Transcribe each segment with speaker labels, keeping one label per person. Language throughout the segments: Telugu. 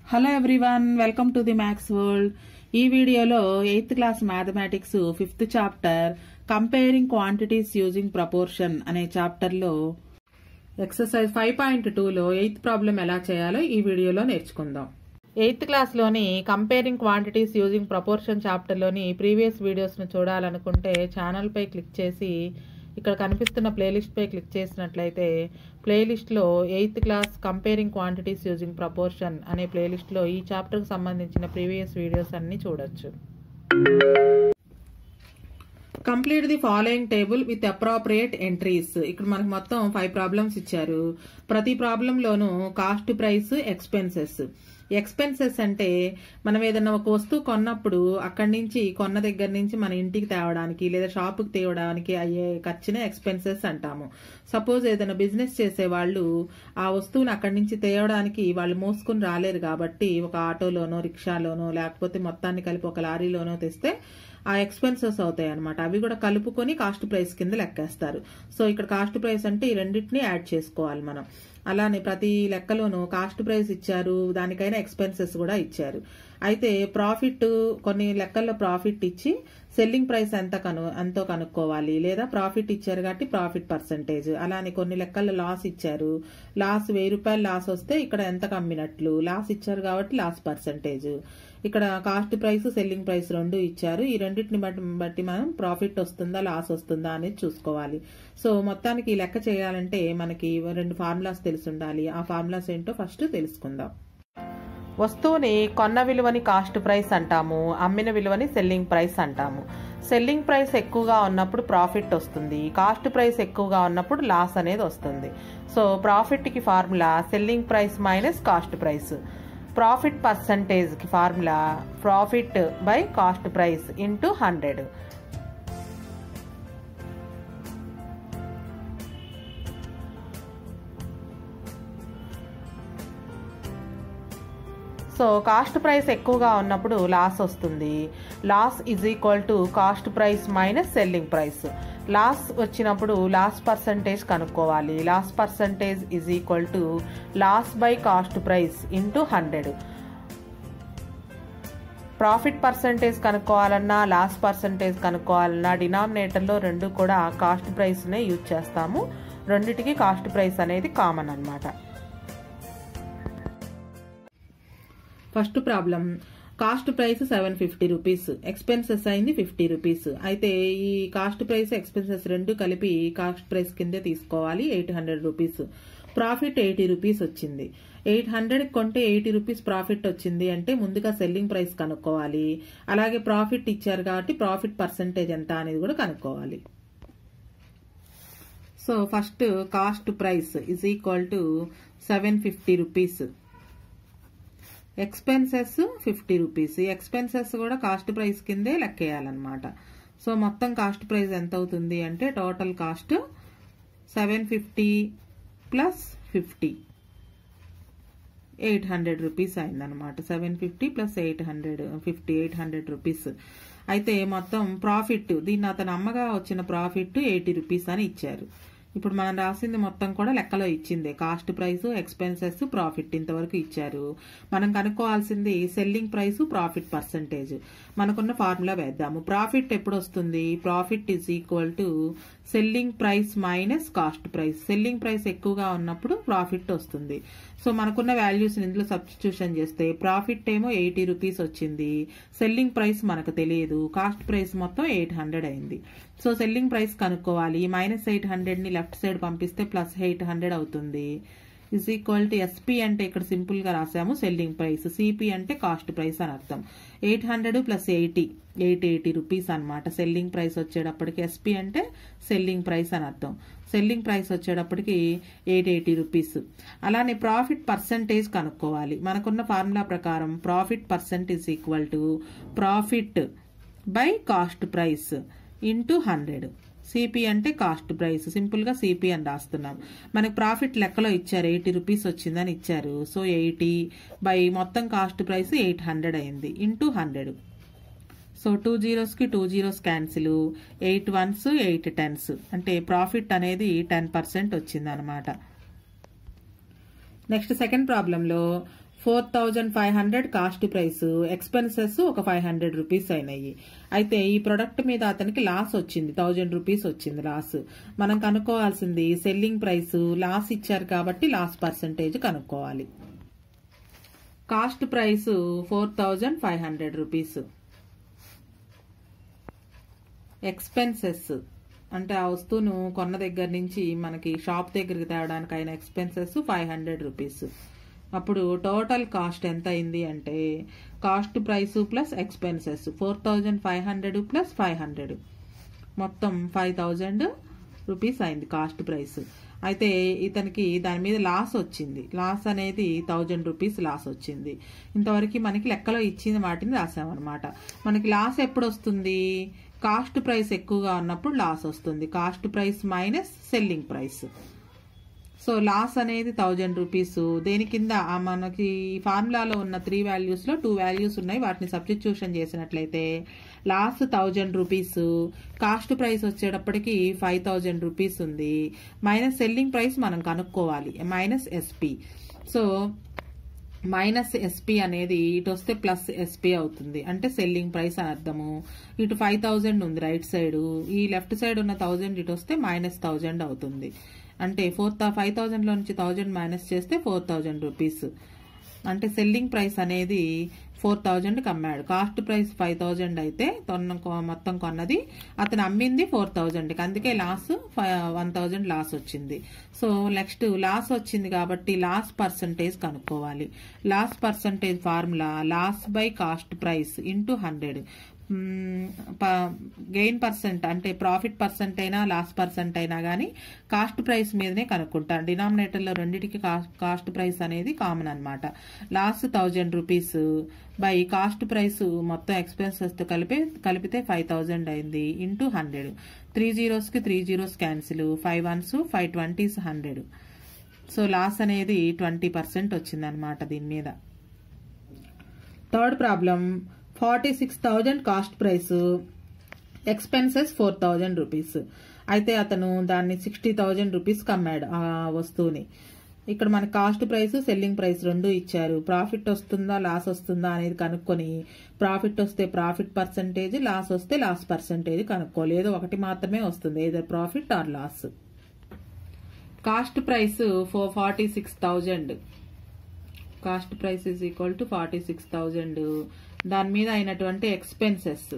Speaker 1: hello everyone welcome to the maths world ఈ వీడియోలో eighth class mathematics fifth chapter comparing quantities using proportion అనే చాప్టర్లో ఎక్సర్సైజ్ ఫైవ్ పాయింట్ టూలో ఎయిత్ ప్రాబ్లం ఎలా చేయాలో ఈ వీడియోలో నేర్చుకుందాం ఎయిత్ క్లాస్లోని కంపేరింగ్ క్వాంటిటీస్ యూజింగ్ ప్రపోర్షన్ చాప్టర్లోని ప్రీవియస్ వీడియోస్ను చూడాలనుకుంటే ఛానల్పై క్లిక్ చేసి ఇక్కడ కనిపిస్తున్న ప్లేలిస్ట్పై క్లిక్ చేసినట్లయితే ప్లేలిస్ట్లో eighth class comparing quantities using proportion అనే ప్లేలిస్ట్లో ఈ చాప్టర్కి సంబంధించిన ప్రీవియస్ వీడియోస్ అన్నీ చూడొచ్చు complete the following table with appropriate entries ఇక్కడ మనకు మొత్తం ఫైవ్ ప్రాబ్లమ్స్ ఇచ్చారు ప్రతి ప్రాబ్లంలోనూ కాస్ట్ ప్రైస్ ఎక్స్పెన్సెస్ ఎక్స్పెన్సెస్ అంటే మనం ఏదైనా ఒక వస్తువు కొన్నప్పుడు అక్కడి నుంచి కొన్న దగ్గర నుంచి మన ఇంటికి తేవడానికి లేదా షాపుకి తేవడానికి అయ్యే ఖర్చునే ఎక్స్పెన్సెస్ అంటాము సపోజ్ ఏదైనా బిజినెస్ చేసే వాళ్ళు ఆ వస్తువుని అక్కడి నుంచి తేవడానికి వాళ్ళు మోసుకుని రాలేరు కాబట్టి ఒక ఆటోలోనో రిక్షాలోనో లేకపోతే మొత్తాన్ని కలిపి ఒక లారీలోనో తెస్తే ఆ ఎక్స్పెన్సెస్ అవుతాయి అనమాట అవి కూడా కలుపుకొని కాస్ట్ ప్రైస్ కింద లెక్కేస్తారు సో ఇక్కడ కాస్ట్ ప్రైస్ అంటే ఈ రెండింటిని యాడ్ చేసుకోవాలి మనం అలానే ప్రతి లెక్కలోనూ కాస్ట్ ప్రైస్ ఇచ్చారు దానికైనా ఎక్స్పెన్సెస్ కూడా ఇచ్చారు అయితే ప్రాఫిట్ కొన్ని లెక్కల్లో ప్రాఫిట్ ఇచ్చి సెల్లింగ్ ప్రైస్ ఎంత కను ఎంతో కనుక్కోవాలి లేదా ప్రాఫిట్ ఇచ్చారు కాబట్టి ప్రాఫిట్ పర్సంటేజ్ అలానే కొన్ని లెక్కల్లో లాస్ ఇచ్చారు లాస్ వెయ్యి రూపాయలు లాస్ వస్తే ఇక్కడ ఎంత కమ్మినట్లు లాస్ ఇచ్చారు కాబట్టి లాస్ పర్సంటేజ్ ఇక్కడ కాస్ట్ ప్రైస్ సెల్లింగ్ ప్రైస్ రెండు ఇచ్చారు ఈ రెండింటిని బట్టి బట్టి మనం ప్రాఫిట్ వస్తుందా లాస్ వస్తుందా అనేది చూసుకోవాలి సో మొత్తానికి ఈ లెక్క చేయాలంటే మనకి రెండు ఫార్ములాస్ తెలిసి ఉండాలి ఆ ఫార్ములాస్ ఏంటో ఫస్ట్ తెలుసుకుందాం వస్తువుని కొన్న విలువని కాస్ట్ ప్రైస్ అంటాము అమ్మిన విలువని సెల్లింగ్ ప్రైస్ అంటాము సెల్లింగ్ ప్రైస్ ఎక్కువగా ఉన్నప్పుడు ప్రాఫిట్ వస్తుంది కాస్ట్ ప్రైస్ ఎక్కువగా ఉన్నప్పుడు లాస్ అనేది వస్తుంది సో ప్రాఫిట్కి formula selling price minus cost price profit పర్సంటేజ్కి formula profit by cost price into hundred so cost price ఎక్కువగా ఉన్నప్పుడు లాస్ వస్తుంది loss is equal to cost price minus selling price loss వచ్చినప్పుడు లాస్ పర్సంటేజ్ కనుక్కోవాలి loss percentage is equal to loss by cost price into hundred profit percentage కనుక్కోవాలన్నా లాస్ పర్సంటేజ్ కనుక్కోవాలన్నా డినామినేటర్లో రెండు కూడా కాస్ట్ ప్రైస్నే యూజ్ చేస్తాము రెండిటికి కాస్ట్ ప్రైస్ అనేది కామన్ అనమాట first problem cost price seven fifty rupees expenses అయింది ఫిఫ్టీ రూపీస్ అయితే ఈ కాస్ట్ ప్రైస్ ఎక్స్పెన్సెస్ రెండు కలిపి కాస్ట్ ప్రైస్ కిందే తీసుకోవాలి eight hundred rupees profit eighty rupees వచ్చింది ఎయిట్ హండ్రెడ్ కొంటే ఎయిటీ రూపీస్ ప్రాఫిట్ వచ్చింది అంటే ముందుగా సెల్లింగ్ ప్రైస్ కనుక్కోవాలి అలాగే ప్రాఫిట్ ఇచ్చారు కాబట్టి ప్రాఫిట్ పర్సంటేజ్ ఎంత అనేది కూడా కనుక్కోవాలి so first cost price is equal to seven fifty rupees expenses fifty rupees expenses కూడా కాస్ట్ ప్రైస్ కిందే లెక్కేయాలన్నమాట సో మొత్తం కాస్ట్ ప్రైస్ ఎంత అవుతుంది అంటే total cost seven fifty plus fifty eight hundred rupees అయిందనమాట seven fifty plus eight hundred fifty eight hundred rupees అయితే మొత్తం ప్రాఫిట్ దీన్ని అతను అమ్మగా వచ్చిన ప్రాఫిట్ ఎయిటీ రూపీస్ అని ఇచ్చారు ఇప్పుడు మనం రాసింది మొత్తం కూడా లెక్కలో ఇచ్చింది కాస్ట్ ప్రైస్ ఎక్స్పెన్సెస్ ప్రాఫిట్ ఇంతవరకు ఇచ్చారు మనం కనుక్కోవాల్సింది సెల్లింగ్ ప్రైస్ ప్రాఫిట్ పర్సంటేజ్ మనకున్న ఫార్ములా వేద్దాము ప్రాఫిట్ ఎప్పుడు వస్తుంది profit is equal to selling price minus cost price selling price ఎక్కువగా ఉన్నప్పుడు ప్రాఫిట్ వస్తుంది సో మనకున్న వాల్యూస్ ఇందులో సబ్స్టిట్యూషన్ చేస్తే ప్రాఫిట్ ఏమో ఎయిటీ రూపీస్ వచ్చింది సెల్లింగ్ ప్రైస్ మనకు తెలియదు కాస్ట్ ప్రైస్ మొత్తం ఎయిట్ హండ్రెడ్ అయింది సో సెల్లింగ్ ప్రైస్ కనుక్కోవాలి మైనస్ ఎయిట్ హండ్రెడ్ ని లెఫ్ట్ సైడ్ పంపిస్తే ప్లస్ ఎయిట్ హండ్రెడ్ అవుతుంది ఇస్ ఈక్వల్ టు ఎస్పీ అంటే ఇక్కడ సింపుల్ గా రాసాము సెల్లింగ్ ప్రైస్ సిపి అంటే కాస్ట్ ప్రైస్ అని అర్థం eight hundred plus eighty eight eighty rupees అనమాట సెల్లింగ్ ప్రైస్ వచ్చేటప్పటికి ఎస్పీ అంటే సెల్లింగ్ ప్రైస్ అని అర్థం సెల్లింగ్ ప్రైస్ వచ్చేటప్పటికి ఎయిట్ ఎయిటీ రూపీస్ అలానే ప్రాఫిట్ పర్సంటేజ్ కనుక్కోవాలి మనకున్న ఫార్ములా ప్రకారం profit percent is equal to profit by cost price into hundred CP అంటే కాస్ట్ ప్రైస్ సింపుల్ గా సిపి అని రాస్తున్నాం మనకు ప్రాఫిట్ లెక్కలో ఇచ్చారు ఎయిటీ రూపీస్ వచ్చిందని ఇచ్చారు సో ఎయిటీ బై మొత్తం కాస్ట్ ప్రైస్ ఎయిట్ హండ్రెడ్ అయింది ఇంటూ హండ్రెడ్ సో టూ జీరోస్కి two zeros cancel eight ones eight tens అంటే ప్రాఫిట్ అనేది టెన్ పర్సెంట్ వచ్చింది అనమాట నెక్స్ట్ సెకండ్ ప్రాబ్లంలో four thousand five hundred cost price expenses ఒక ఫైవ్ హండ్రెడ్ రూపీస్ అయినాయి అయితే ఈ ప్రొడక్ట్ మీద అతనికి లాస్ వచ్చింది థౌజండ్ రూపీస్ వచ్చింది లాస్ మనం కనుక్కోవాల్సింది సెల్లింగ్ ప్రైస్ లాస్ ఇచ్చారు కాబట్టి లాస్ పర్సంటేజ్ కనుక్కోవాలి cost price four thousand five hundred rupees expenses అంటే ఆ వస్తువును కొన్న దగ్గర నుంచి మనకి షాప్ దగ్గరికి తేవడానికి అయిన ఎక్స్పెన్సెస్ ఫైవ్ హండ్రెడ్ రూపీస్ అప్పుడు టోటల్ కాస్ట్ ఎంత అయింది అంటే cost price plus expenses four thousand five hundred plus five hundred మొత్తం ఫైవ్ థౌజండ్ రూపీస్ అయింది కాస్ట్ ప్రైస్ అయితే ఇతనికి దాని మీద లాస్ వచ్చింది లాస్ అనేది థౌజండ్ రూపీస్ లాస్ వచ్చింది ఇంతవరకు మనకి లెక్కలో ఇచ్చిన వాటిని రాసామన్నమాట మనకి లాస్ ఎప్పుడు వస్తుంది కాస్ట్ ప్రైస్ ఎక్కువగా ఉన్నప్పుడు లాస్ వస్తుంది cost price minus selling price so loss అనేది థౌజండ్ రూపీస్ దేని కింద ఆ మనకి ఫార్ములాలో ఉన్న త్రీ వాల్యూస్లో టూ వాల్యూస్ ఉన్నాయి వాటిని సబ్స్టిట్యూషన్ చేసినట్లయితే loss thousand rupees cost price వచ్చేటప్పటికి ఫైవ్ థౌజండ్ రూపీస్ ఉంది మైనస్ సెల్లింగ్ ప్రైస్ మనం కనుక్కోవాలి minus SP so minus SP అనేది ఇటు వస్తే ప్లస్ ఎస్పీ అవుతుంది అంటే సెల్లింగ్ ప్రైస్ అని అర్థము ఇటు ఫైవ్ థౌజండ్ ఉంది రైట్ సైడ్ ఈ లెఫ్ట్ సైడ్ ఉన్న థౌజండ్ ఇటు వస్తే మైనస్ థౌజండ్ అవుతుంది అంటే ఫోర్ ఫైవ్ థౌజండ్లో నుంచి థౌజండ్ మైనస్ చేస్తే ఫోర్ థౌజండ్ రూపీస్ అంటే సెల్లింగ్ ప్రైస్ అనేది ఫోర్ థౌజండ్ అమ్మాడు కాస్ట్ ప్రైస్ ఫైవ్ థౌజండ్ అయితే తొన్న మొత్తం కొన్నది అతను అమ్మింది ఫోర్ థౌజండ్కి అందుకే లాస్ వన్ థౌజండ్ లాస్ వచ్చింది సో నెక్స్ట్ లాస్ వచ్చింది కాబట్టి లాస్ పర్సంటేజ్ కనుక్కోవాలి loss percentage formula loss by cost price into hundred gain percent అంటే ప్రాఫిట్ పర్సెంట్ అయినా లాస్ పర్సెంట్ అయినా కానీ కాస్ట్ ప్రైస్ మీదనే కనుక్కుంటాను డినామినేటర్లో రెండింటికి కాస్ట్ ప్రైస్ అనేది కామన్ అనమాట loss thousand rupees by cost price మొత్తం ఎక్స్పెన్సెస్తో కలిపి కలిపితే ఫైవ్ థౌజండ్ అయింది ఇంటూ హండ్రెడ్ త్రీ జీరోస్కి three zeros cancel five ones five twenties hundred so loss అనేది ట్వంటీ పర్సెంట్ వచ్చిందనమాట దీని మీద third problem forty six thousand cost price expenses four thousand rupees అయితే అతను దాన్ని సిక్స్టీ థౌజండ్ రూపీస్కి అమ్మాడు ఆ వస్తువుని ఇక్కడ మన కాస్ట్ ప్రైస్ సెల్లింగ్ ప్రైస్ రెండు ఇచ్చారు ప్రాఫిట్ వస్తుందా లాస్ వస్తుందా అనేది కనుక్కొని ప్రాఫిట్ వస్తే ప్రాఫిట్ పర్సంటేజ్ లాస్ వస్తే లాస్ పర్సంటేజ్ కనుక్కోవాలి ఏదో ఒకటి మాత్రమే వస్తుంది ఏదో profit or loss cost price four forty six thousand cost price is equal to forty six thousand దాని మీద అయినటువంటి expenses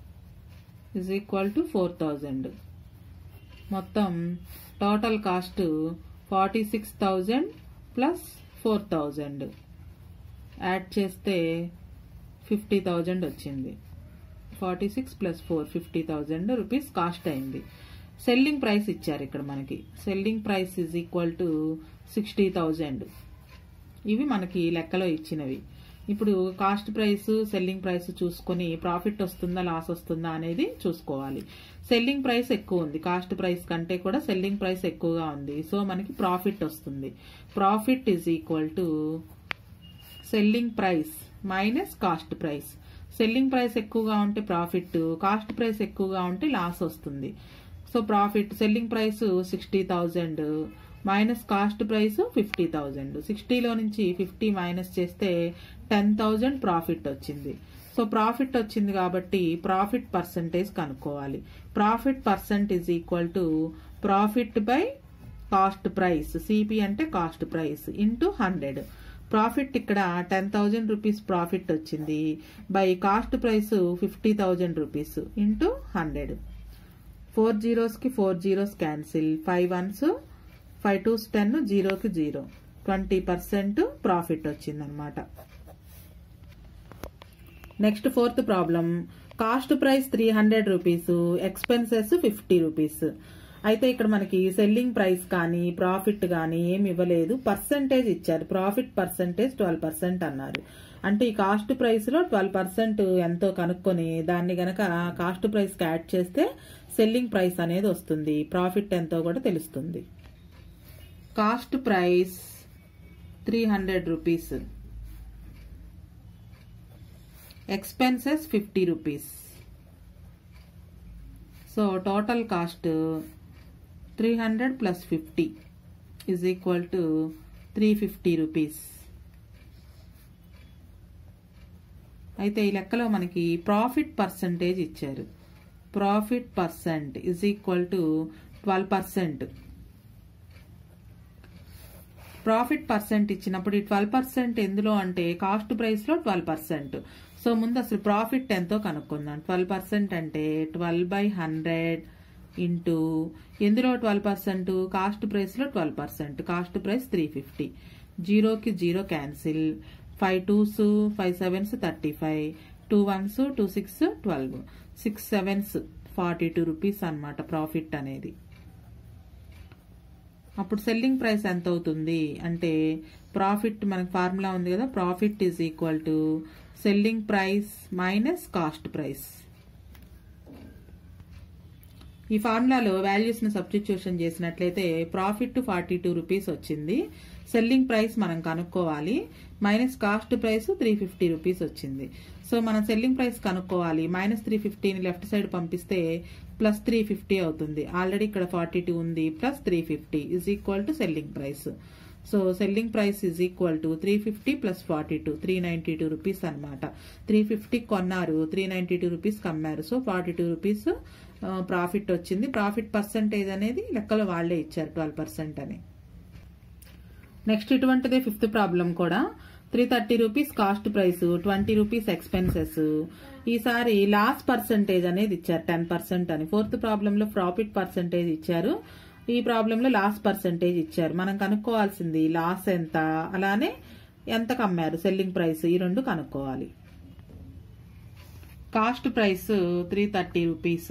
Speaker 1: is equal to four thousand మొత్తం total cost forty six thousand plus four thousand add చేస్తే ఫిఫ్టీ థౌజండ్ వచ్చింది forty six plus four fifty thousand rupees cost అయింది సెల్లింగ్ ప్రైస్ ఇచ్చారు ఇక్కడ మనకి selling price is equal to sixty thousand ఇవి మనకి లెక్కలో ఇచ్చినవి ఇప్పుడు కాస్ట్ ప్రైస్ సెల్లింగ్ ప్రైస్ చూసుకొని ప్రాఫిట్ వస్తుందా లాస్ వస్తుందా అనేది చూసుకోవాలి సెల్లింగ్ ప్రైస్ ఎక్కువ ఉంది కాస్ట్ ప్రైస్ కంటే కూడా సెల్లింగ్ ప్రైస్ ఎక్కువగా ఉంది సో మనకి ప్రాఫిట్ వస్తుంది profit is equal to selling price minus cost price selling price ఎక్కువగా ఉంటే ప్రాఫిట్ కాస్ట్ ప్రైస్ ఎక్కువగా ఉంటే లాస్ వస్తుంది so profit selling price sixty thousand minus cost price fifty thousand సిక్స్టీలో నుంచి ఫిఫ్టీ మైనస్ చేస్తే టెన్ థౌజండ్ ప్రాఫిట్ వచ్చింది సో ప్రాఫిట్ వచ్చింది కాబట్టి ప్రాఫిట్ పర్సంటేజ్ కనుక్కోవాలి profit percent is equal to profit by cost price CP అంటే cost price into hundred profit ఇక్కడ టెన్ థౌజండ్ రూపీస్ ప్రాఫిట్ వచ్చింది by cost price fifty thousand rupees into hundred four జీరోస్కి four zeros cancel five ones five twos ten జీరోకి జీరో ట్వంటీ పర్సెంట్ ప్రాఫిట్ వచ్చిందనమాట next fourth problem cost price three hundred rupees expenses fifty rupees అయితే ఇక్కడ మనకి సెల్లింగ్ ప్రైస్ కానీ ప్రాఫిట్ కానీ ఏమి ఇవ్వలేదు పర్సంటేజ్ ఇచ్చారు ప్రాఫిట్ పర్సంటేజ్ ట్వెల్వ్ పర్సెంట్ అన్నారు అంటే ఈ కాస్ట్ ప్రైస్ లో ట్వెల్వ్ పర్సెంట్ ఎంతో కనుక్కొని దాన్ని గనక కాస్ట్ ప్రైస్ కి యాడ్ చేస్తే సెల్లింగ్ ప్రైస్ అనేది వస్తుంది ప్రాఫిట్ ఎంతో కూడా తెలుస్తుంది cost price three hundred rupees expenses fifty rupees so total cost three hundred plus fifty is equal to three fifty rupees అయితే ఈ లెక్కలో మనకి ప్రాఫిట్ పర్సంటేజ్ ఇచ్చారు profit percent is equal to twelve percent profit percent ఇచ్చినప్పుడు ఈ ట్వెల్వ్ పర్సెంట్ ఎందులో అంటే కాస్ట్ ప్రైస్ లో ట్వెల్వ్ పర్సెంట్ సో ముందు అసలు ప్రాఫిట్ ఎంతో కనుక్కుందాం ట్వెల్వ్ పర్సెంట్ అంటే ట్వెల్వ్ బై హండ్రెడ్ ఇంటూ ఎందులో ట్వెల్వ్ పర్సెంట్ కాస్ట్ ప్రైస్ లో twelve percent cost price three fifty జీరోకి zero cancel five twos five sevens thirty five two ones two six twelve six sevens forty two rupees అనమాట ప్రాఫిట్ అనేది అప్పుడు సెల్లింగ్ ప్రైస్ ఎంత అవుతుంది అంటే ప్రాఫిట్ మనకి ఫార్ములా ఉంది కదా profit is equal to selling price minus cost price ఈ ఫార్ములాలో వాల్యూస్ ను సబ్స్టిట్యూషన్ చేసినట్లయితే ప్రాఫిట్ ఫార్టీ టూ రూపీస్ వచ్చింది సెల్లింగ్ ప్రైస్ మనం కనుక్కోవాలి minus cost price three fifty rupees వచ్చింది సో మనం సెల్లింగ్ ప్రైస్ కనుక్కోవాలి మైనస్ త్రీ ఫిఫ్టీని లెఫ్ట్ సైడ్ పంపిస్తే ప్లస్ త్రీ ఫిఫ్టీ అవుతుంది ఆల్రెడీ ఇక్కడ ఫార్టీ టూ ఉంది plus three fifty is equal to selling price so selling price is equal to three fifty plus forty two three ninety two rupees అనమాట త్రీ ఫిఫ్టీ కొన్నారు త్రీ నైన్టీ టూ రూపీస్ కమ్మారు so forty two rupees profit వచ్చింది ప్రాఫిట్ పర్సంటేజ్ అనేది లెక్కలో వాళ్లే ఇచ్చారు ట్వెల్వ్ పర్సెంట్ అని నెక్స్ట్ ఇటువంటిదే ఫిఫ్త్ ప్రాబ్లం కూడా three thirty rupees cost price twenty rupees expenses ఈసారి లాస్ పర్సంటేజ్ అనేది ఇచ్చారు టెన్ పర్సెంట్ అని ఫోర్త్ ప్రాబ్లం లో ప్రాఫిట్ పర్సంటేజ్ ఇచ్చారు ఈ ప్రాబ్లం లో లాస్ పర్సంటేజ్ ఇచ్చారు మనం కనుక్కోవాల్సింది లాస్ ఎంత అలానే ఎంత కమ్మారు సెల్లింగ్ ప్రైస్ ఈ రెండు కనుక్కోవాలి cost price three thirty rupees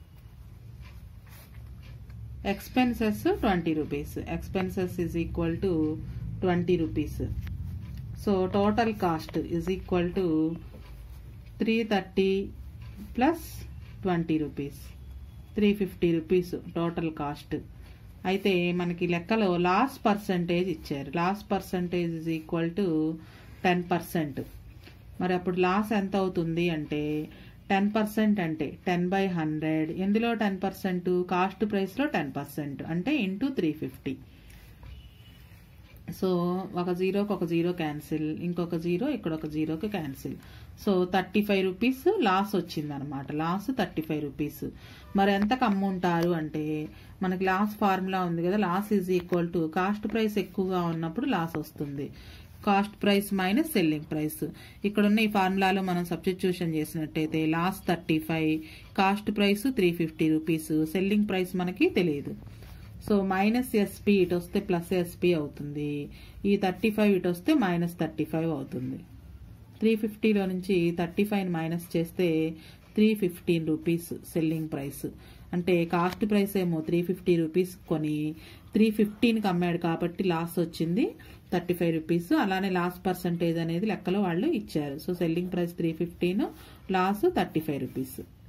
Speaker 1: expenses twenty rupees expenses is equal to twenty rupees so total cost is equal to three thirty plus twenty rupees three fifty rupees total cost అయితే మనకి లెక్కలో లాస్ పర్సంటేజ్ ఇచ్చారు loss percentage is equal to ten percent మరి అప్పుడు లాస్ ఎంత అవుతుంది అంటే టెన్ పర్సెంట్ అంటే టెన్ బై హండ్రెడ్ ఎందులో టెన్ పర్సెంట్ కాస్ట్ ప్రైస్లో టెన్ పర్సెంట్ అంటే ఇంటూ త్రీ ఫిఫ్టీ సో ఒక జీరోకి ఒక జీరో క్యాన్సిల్ ఇంకొక జీరో ఇక్కడ ఒక జీరోకి cancel so thirty five rupees loss వచ్చింది అనమాట లాస్ థర్టీ ఫైవ్ రూపీస్ మరి ఎంత కమ్ముంటారు అంటే మనకి లాస్ ఫార్ములా ఉంది కదా loss is equal to cost price ఎక్కువగా ఉన్నప్పుడు లాస్ వస్తుంది cost price minus selling price ఇక్కడ ఉన్న ఈ ఫార్ములాలో మనం సబ్స్టిట్యూషన్ చేసినట్టయితే loss thirty five cost price three fifty rupees selling price మనకి తెలియదు సో మైనస్ ఎస్పీ ఇటు వస్తే ప్లస్ ఎస్పీ అవుతుంది ఈ థర్టీ ఫైవ్ ఇటు వస్తే మైనస్ థర్టీ ఫైవ్ అవుతుంది త్రీ ఫిఫ్టీలో నుంచి థర్టీ ఫైవ్ మైనస్ చేస్తే three fifteen rupees selling price అంటే కాస్ట్ ప్రైస్ ఏమో త్రీ ఫిఫ్టీ రూపీస్ కొని త్రీ ఫిఫ్టీన్కి అమ్మాడు కాబట్టి లాస్ వచ్చింది థర్టీ ఫైవ్ రూపీస్ అలానే లాస్ పర్సంటేజ్ అనేది లెక్కలో వాళ్ళు ఇచ్చారు so selling price three fifteen loss thirty five rupees